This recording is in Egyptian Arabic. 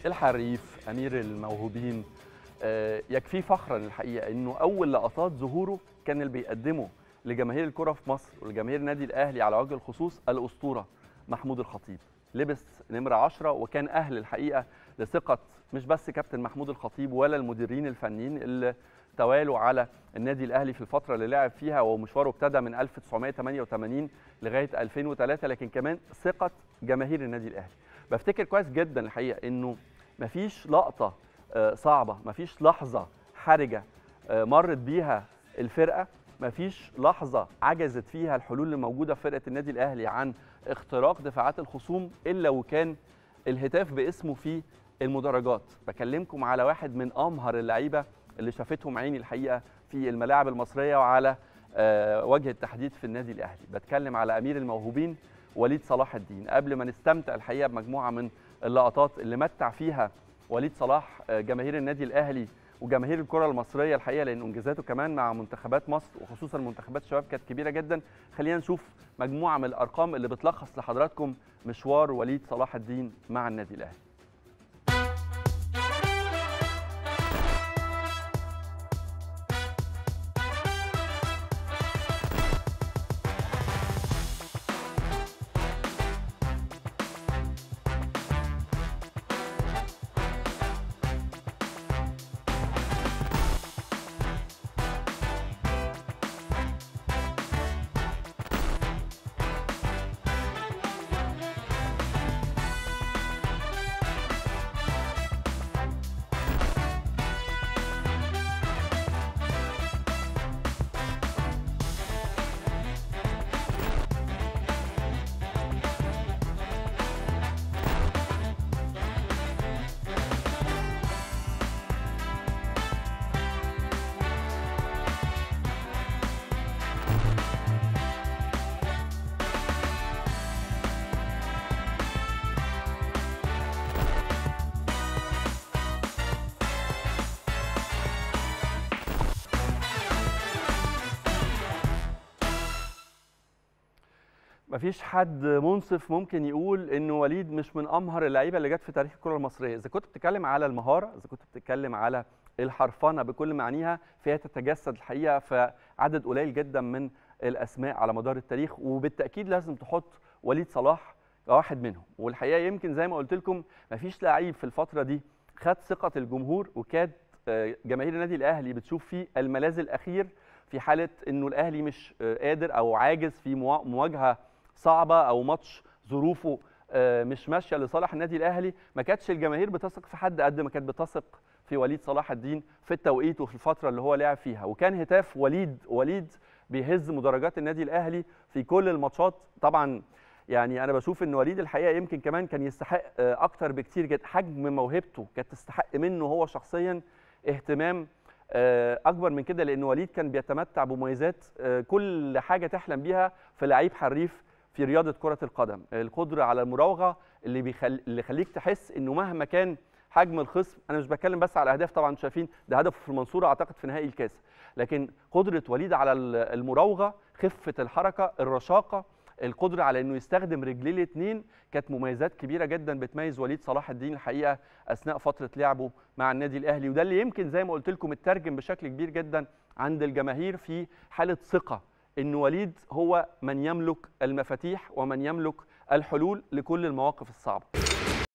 الحريف امير الموهوبين آه، يكفيه فخرا الحقيقه انه اول لقطات ظهوره كان اللي بيقدمه لجماهير الكره في مصر ولجماهير النادي الاهلي على وجه الخصوص الاسطوره محمود الخطيب لبس نمره 10 وكان اهل الحقيقه لثقه مش بس كابتن محمود الخطيب ولا المديرين الفنيين اللي توالوا على النادي الاهلي في الفتره اللي لعب فيها ومشواره ابتدى من 1988 لغايه 2003 لكن كمان ثقه جماهير النادي الاهلي بفتكر كويس جدا الحقيقه انه مفيش لقطه آه، صعبه مفيش لحظه حرجه آه، مرت بيها الفرقه مفيش لحظه عجزت فيها الحلول اللي موجوده في فرقه النادي الاهلي عن اختراق دفاعات الخصوم الا وكان الهتاف باسمه في المدرجات بكلمكم على واحد من امهر اللعيبه اللي شافتهم عيني الحقيقه في الملاعب المصريه وعلى آه، وجه التحديد في النادي الاهلي بتكلم على امير الموهوبين وليد صلاح الدين قبل ما نستمتع الحقيقه بمجموعه من اللقطات اللي متع فيها وليد صلاح آه، جماهير النادي الاهلي وجماهير الكره المصريه الحقيقه لان انجازاته كمان مع منتخبات مصر وخصوصا منتخبات الشباب كانت كبيره جدا خلينا نشوف مجموعه من الارقام اللي بتلخص لحضراتكم مشوار وليد صلاح الدين مع النادي الاهلي مفيش حد منصف ممكن يقول انه وليد مش من امهر اللعيبه اللي جت في تاريخ الكره المصريه اذا كنت بتتكلم على المهاره اذا كنت بتتكلم على الحرفنه بكل معانيها فهي تتجسد الحقيقه في عدد قليل جدا من الاسماء على مدار التاريخ وبالتاكيد لازم تحط وليد صلاح كواحد منهم والحقيقه يمكن زي ما قلت لكم مفيش لعيب في الفتره دي خد ثقه الجمهور وكاد آه، جماهير النادي الاهلي بتشوف فيه الملاذ الاخير في حاله انه الاهلي مش آه، قادر او عاجز في موا- مواجهه صعبه او ماتش ظروفه آه، مش ماشيه لصالح النادي الاهلي ما كانتش الجماهير بتثق في حد قد ما كانت بتثق في وليد صلاح الدين في التوقيت وفي الفتره اللي هو لعب فيها وكان هتاف وليد وليد بيهز مدرجات النادي الاهلي في كل الماتشات طبعا يعني انا بشوف ان وليد الحقيقه يمكن كمان كان يستحق آه، اكتر بكتير جدا حجم موهبته كانت تستحق منه هو شخصيا اهتمام آه، اكبر من كده لان وليد كان بيتمتع بمميزات آه، كل حاجه تحلم بيها في لعيب حريف في رياضه كره القدم القدره على المراوغه اللي بيخل... اللي يخليك تحس انه مهما كان حجم الخصم انا مش بتكلم بس على اهداف طبعا انتوا شايفين ده هدفه في المنصوره اعتقد في نهائي الكاس لكن قدره وليد على ال- المراوغه خفه الحركه الرشاقه القدره على انه يستخدم رجليه الاثنين كانت مميزات كبيره جدا بتميز وليد صلاح الدين الحقيقه اثناء فتره لعبه مع النادي الاهلي وده اللي يمكن زي ما قلت لكم اترجم بشكل كبير جدا عند الجماهير في حاله ثقه ان وليد هو من يملك المفاتيح ومن يملك الحلول لكل المواقف الصعبه